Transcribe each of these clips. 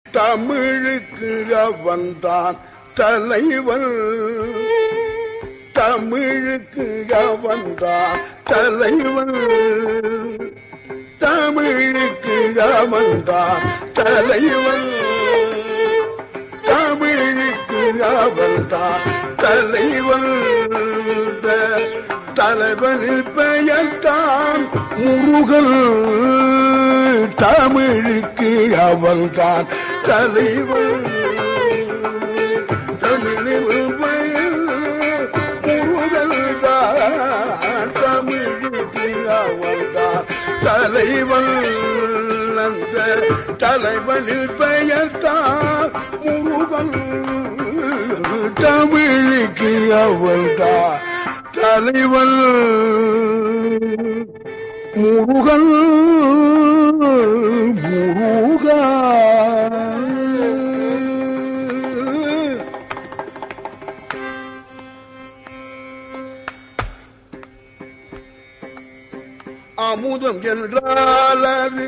தமிழுக்கு அவன்தான் தலைவன் தமிழுக்கு அவன்தான் தலைவன் தமிழுக்கு அவன்தான் தலைவன் தமிழுக்கு அவன்தான் தலைவன் தலைவனில் பெயர்தான் முருகன் தமிழுக்கு அவன்தான் தலைவன் தமிழில் பெயர் முருகன் தான் தமிழுக்கு அவன்தான் தலைவன் அந்த தலைவனில் பெயர்தான் முருகன் தமிழுக்கு அவன்தான் தலைவன் முருகன் முருகா அமுதம் என்றால் அது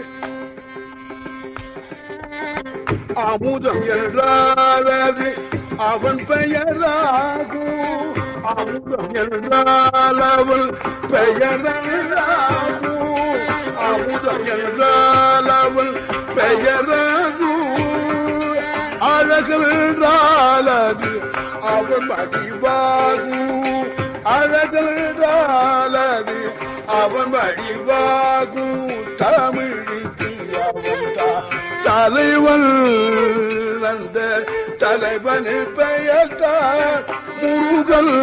அமுதம் என்றால் அது அவன் பெயராகும் அமுதம் என்றால் அவள் பெயராகும் அமுதம் என்றால் அவள் பெயராகும் அழகல் என்றால் அது அவன் வடிவாகும் அழகல் என்றால் அது அவன் வடிவாகும் தமிழுக்கு அவன் தான் தலைவன் அந்த தலைவனில் பெயர்த்தான் முருகன்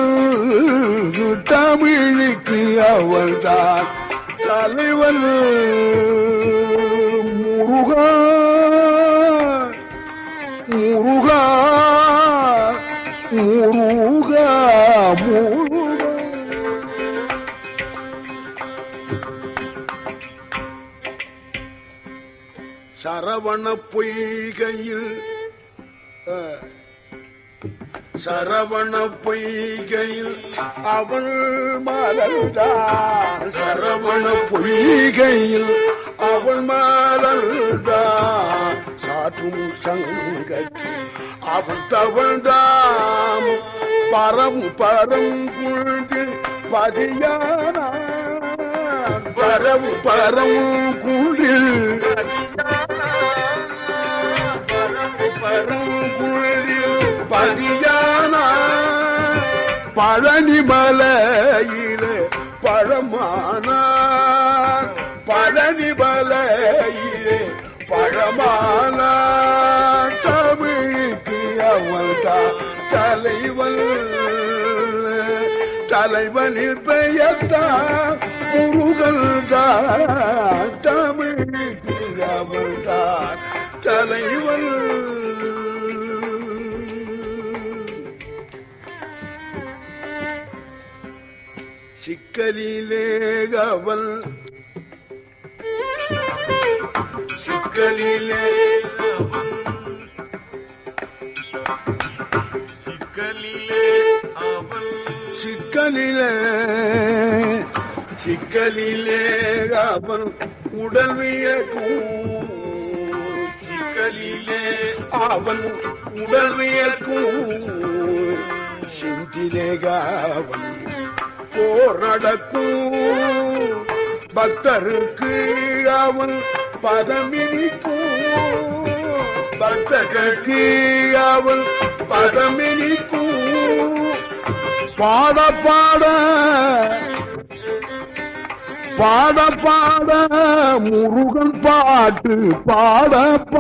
தமிழுக்கு அவள் தான் தலைவன் முருகா முருகா முருகா முருகா சரவண பொய்கையில் அஹ், சரவண பொய்கையில் அவள் மலர்ந்தான் சரவண பொய்கையில் அவள் மலர்ந்தான் சாற்றும் சங்கத்தில் அவன் தவழ்ந்தாம் பரம் பரம் குழ்ந்து பதியானான் பரம் பரம் குழில் பதியானா பழனி மலையிலே பழமானா பழனி மலையிலே பழமானா தமிழுக்கு அவள்தான் தலைவன் தலைவனில் பெயர்த்தான் முருகன் தான் தமிழுக்கு அவள்தான் தலைவன் சிக்கலிலே அவள் சிக்கலிலே சிக்கலிலே அவள் சிக்கலிலே சிக்கலிலே அவன் உடல் வியக்கும் சிக்கலிலே அவன் உடல் வியக்கும் சிந்திலே அவன் போர் நடக்கும் பக்தருக்கு அவன் பதமினிக்கும் பக்தருக்கு அவன் பதமினிக்கும் பாட பாட பாட பாட முருகன் பாட்டு பாட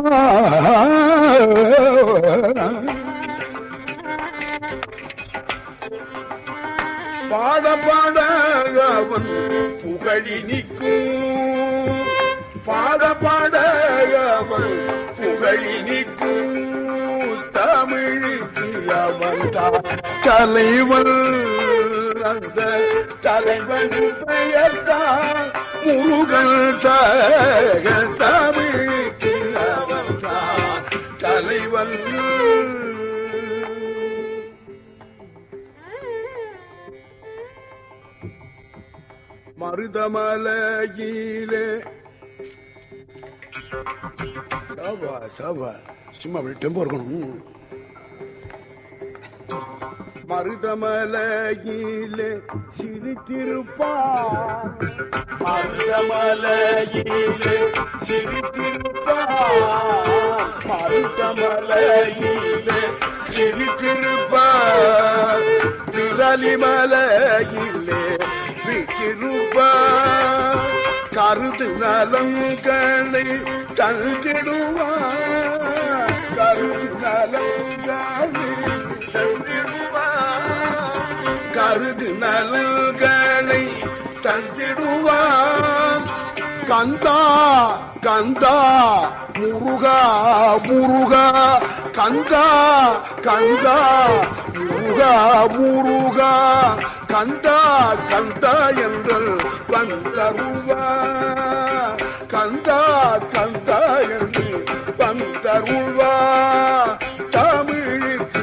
பாட பாட அவன் புகழி நிற்கும் பாட பாட அவன் புகழி நிற்கும் தமிழுக்கு அவன் தான் தலைவன் அந்த தலைவன் பெயர்தான் முருகன் தக தமிழுக்கு அவன் தான் தலைவன் மருதமலையிலே சாபா சாபா சும்மா அப்படி டெம்போ இருக்கணும் மருதமலையிலே சிரித்திருப்பான் மருதமலையிலே சிரித்திருப்பான் மருதமலையிலே சிரித்திருப்பான் விரலிமலையிலே விற்றிருப்பான் கருது நலங்களை தந்திடுவான் கருது நலங்களை தந்திடுவான் கருது நலங்களை தந்திடுவான் கந்தா கந்தா முருகா முருகா கந்தா கந்தா முருகா முருகா கந்தா கந்தா என்றல் வந்தருவா கந்தா கந்தா என்று வந்தருவா தமிழுக்கு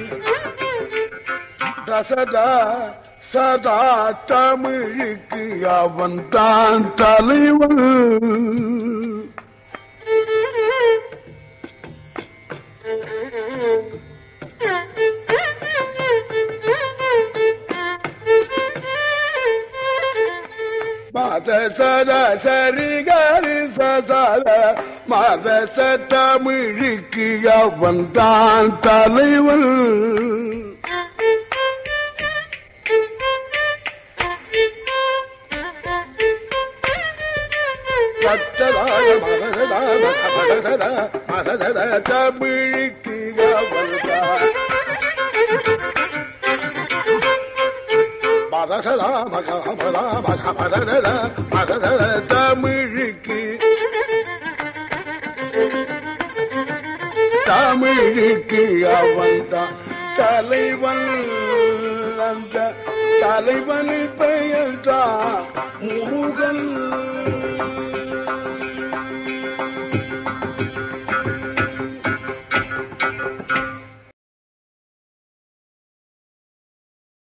தசதா சதா தமிழுக்கு அவன் தான் தலைவன் மத சத சரி கரி சத மத தமிழுக்கு அவன் தான் தலைவன் கத்ததாய மதததாய மதததா மததத தமிழுக்கு அவன் தான் மதசதா மக மதா மக மததத மததத தமிழுக்கு தமிழுக்கு அவன் தான் தலைவன் அந்த தலைவனின் பெயர் தான் முருகன்